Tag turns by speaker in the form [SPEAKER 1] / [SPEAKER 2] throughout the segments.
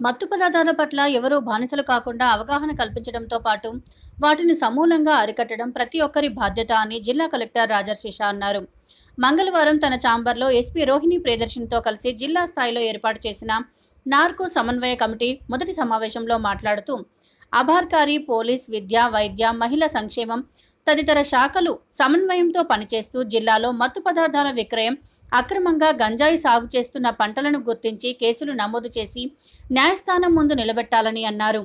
[SPEAKER 1] మత్తు పదార్థాల పట్ల ఎవరూ బానిసలు కాకుండా అవగాహన కల్పించడంతో పాటు వాటిని సమూలంగా అరికట్టడం ప్రతి ఒక్కరి బాధ్యత అని జిల్లా కలెక్టర్ రాజర్షిష అన్నారు మంగళవారం తన ఛాంబర్లో ఎస్పీ రోహిణి ప్రియదర్శన్తో కలిసి జిల్లా స్థాయిలో ఏర్పాటు చేసిన నార్కో సమన్వయ కమిటీ మొదటి సమావేశంలో మాట్లాడుతూ అబార్కారి పోలీస్ విద్య వైద్య మహిళా సంక్షేమం తదితర శాఖలు సమన్వయంతో పనిచేస్తూ జిల్లాలో మత్తు పదార్థాల విక్రయం అక్రమంగా గంజాయి సాగు చేస్తున్న పంటలను గుర్తించి కేసులు నమోదు చేసి న్యాయస్థానం ముందు నిలబెట్టాలని అన్నారు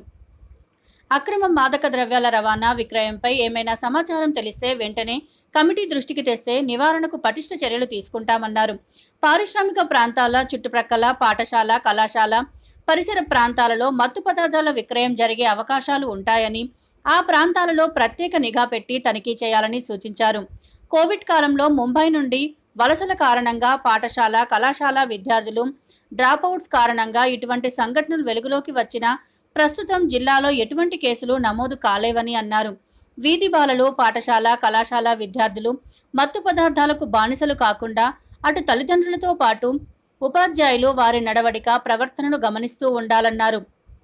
[SPEAKER 1] అక్రమ మాదక ద్రవ్యాల రవాణా విక్రయంపై ఏమైనా సమాచారం తెలిస్తే వెంటనే కమిటీ దృష్టికి తెస్తే నివారణకు పటిష్ట చర్యలు తీసుకుంటామన్నారు పారిశ్రామిక ప్రాంతాల చుట్టుప్రక్కల పాఠశాల కళాశాల పరిసర ప్రాంతాలలో మత్తు పదార్థాల విక్రయం జరిగే అవకాశాలు ఉంటాయని ఆ ప్రాంతాలలో ప్రత్యేక నిఘా పెట్టి తనిఖీ చేయాలని సూచించారు కోవిడ్ కాలంలో ముంబై నుండి వలసల కారణంగా పాఠశాల కళాశాల విద్యార్థులు డ్రాపౌట్స్ కారణంగా ఇటువంటి సంఘటనలు వెలుగులోకి వచ్చినా ప్రస్తుతం జిల్లాలో ఎటువంటి కేసులు నమోదు కాలేవని అన్నారు వీధి బాలలు పాఠశాల కళాశాల విద్యార్థులు మత్తు పదార్థాలకు బానిసలు కాకుండా అటు తల్లిదండ్రులతో పాటు ఉపాధ్యాయులు వారి నడవడిక ప్రవర్తనను గమనిస్తూ ఉండాలన్నారు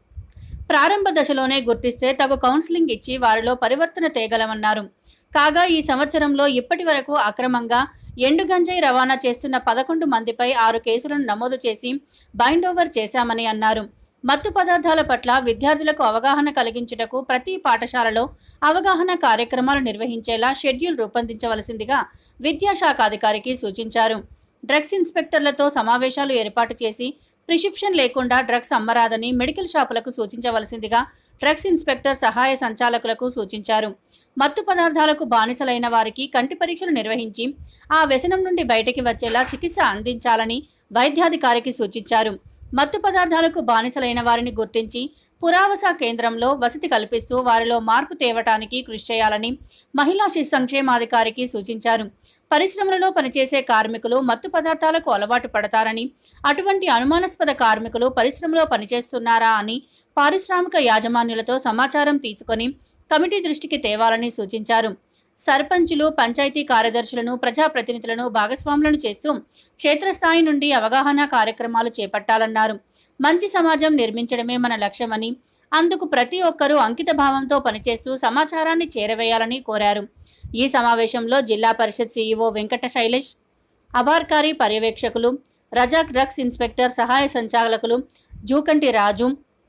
[SPEAKER 1] ప్రారంభ దశలోనే గుర్తిస్తే తగు కౌన్సిలింగ్ ఇచ్చి వారిలో పరివర్తన తేగలమన్నారు కాగా ఈ సంవత్సరంలో ఇప్పటి వరకు అక్రమంగా ఎండు గంజాయి రవాణా చేస్తున్న పదకొండు మందిపై ఆరు కేసులను నమోదు చేసి బైండ్ ఓవర్ చేశామని అన్నారు మత్తు పదార్థాల పట్ల విద్యార్థులకు అవగాహన కలిగించుటకు ప్రతి పాఠశాలలో అవగాహన కార్యక్రమాలు నిర్వహించేలా షెడ్యూల్ రూపొందించవలసిందిగా విద్యాశాఖ అధికారికి సూచించారు డ్రగ్స్ ఇన్స్పెక్టర్లతో సమావేశాలు ఏర్పాటు చేసి ప్రిస్క్రిప్షన్ లేకుండా డ్రగ్స్ అమ్మరాదని మెడికల్ షాపులకు సూచించవలసిందిగా డ్రగ్స్ ఇన్స్పెక్టర్ సహాయ సంచాలకులకు సూచించారు మత్తు పదార్థాలకు బానిసలైన వారికి కంటి పరీక్షలు నిర్వహించి ఆ వ్యసనం నుండి బయటికి వచ్చేలా చికిత్స అందించాలని వైద్యాధికారికి సూచించారు మత్తు పదార్థాలకు బానిసలైన వారిని గుర్తించి పురావస కేంద్రంలో వసతి కల్పిస్తూ వారిలో మార్పు తేవటానికి కృషి చేయాలని మహిళా శిశు సంక్షేమాధికారికి సూచించారు పరిశ్రమలలో పనిచేసే కార్మికులు మత్తు పదార్థాలకు అలవాటు పడతారని అటువంటి అనుమానాస్పద కార్మికులు పరిశ్రమలో పనిచేస్తున్నారా అని పారిశ్రామిక యాజమాన్యులతో సమాచారం తీసుకొని కమిటీ దృష్టికి తేవాలని సూచించారు సర్పంచులు పంచాయతీ కార్యదర్శులను ప్రజాప్రతినిధులను భాగస్వాములను చేస్తూ క్షేత్రస్థాయి నుండి అవగాహన కార్యక్రమాలు చేపట్టాలన్నారు మంచి సమాజం నిర్మించడమే మన లక్ష్యమని అందుకు ప్రతి ఒక్కరూ అంకిత భావంతో పనిచేస్తూ సమాచారాన్ని చేరవేయాలని కోరారు ఈ సమావేశంలో జిల్లా పరిషత్ సీఈఓ వెంకట శైలేష్ అబార్కారి పర్యవేక్షకులు రజాక్ డ్రగ్స్ ఇన్స్పెక్టర్ సహాయ సంచాలకులు జూకంటి రాజు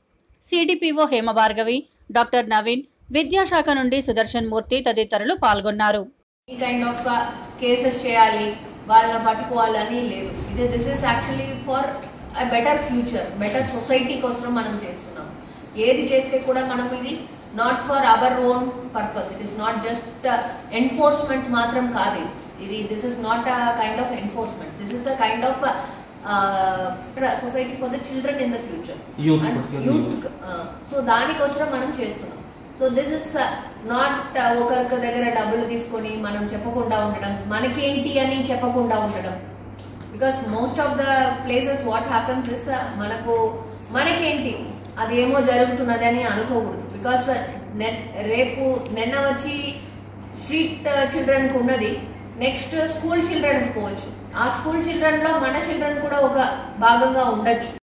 [SPEAKER 1] సిడిపిఓ హేమభార్గవి డాక్టర్ నవీన్ విద్యాశాఖ నుండి సుదర్శన్ మూర్తి తదితరులు పాల్గొన్నారు
[SPEAKER 2] ఈ కైండ్ ఆఫ్ కేసెస్ చేయాలి వాళ్ళని పట్టుకోవాలని లేదు ఇది this is actually for better future better society కోసం మనం చేస్తున్నాం ఏది చేస్తే కూడా మనం ఇది not for our own purpose it is not just enforcement మాత్రం కాదు ఇది. ఇది this is not a kind of enforcement this is a kind of society for the children in the future
[SPEAKER 3] Youth, particularly
[SPEAKER 2] youth so దానికోసం మనం చేస్తున్నాం so this is not ఒకరికి దగ్గర డబ్బులు తీసుకొని మనం చెప్పకుండా ఉండడం మనకేంటి అని చెప్పకుండా ఉండడం because most of the places what happens is మనకు మనకేంటి అదేమో జరుగుతున్నది అని అనుకోకూడదు బికాస్ రేపు నిన్న వచ్చి స్ట్రీట్ చిల్డ్రన్కి ఉన్నది నెక్స్ట్ స్కూల్ చిల్డ్రన్కి పోవచ్చు ఆ స్కూల్ చిల్డ్రన్ లో మన చిల్డ్రన్ కూడా ఒక భాగంగా ఉండొచ్చు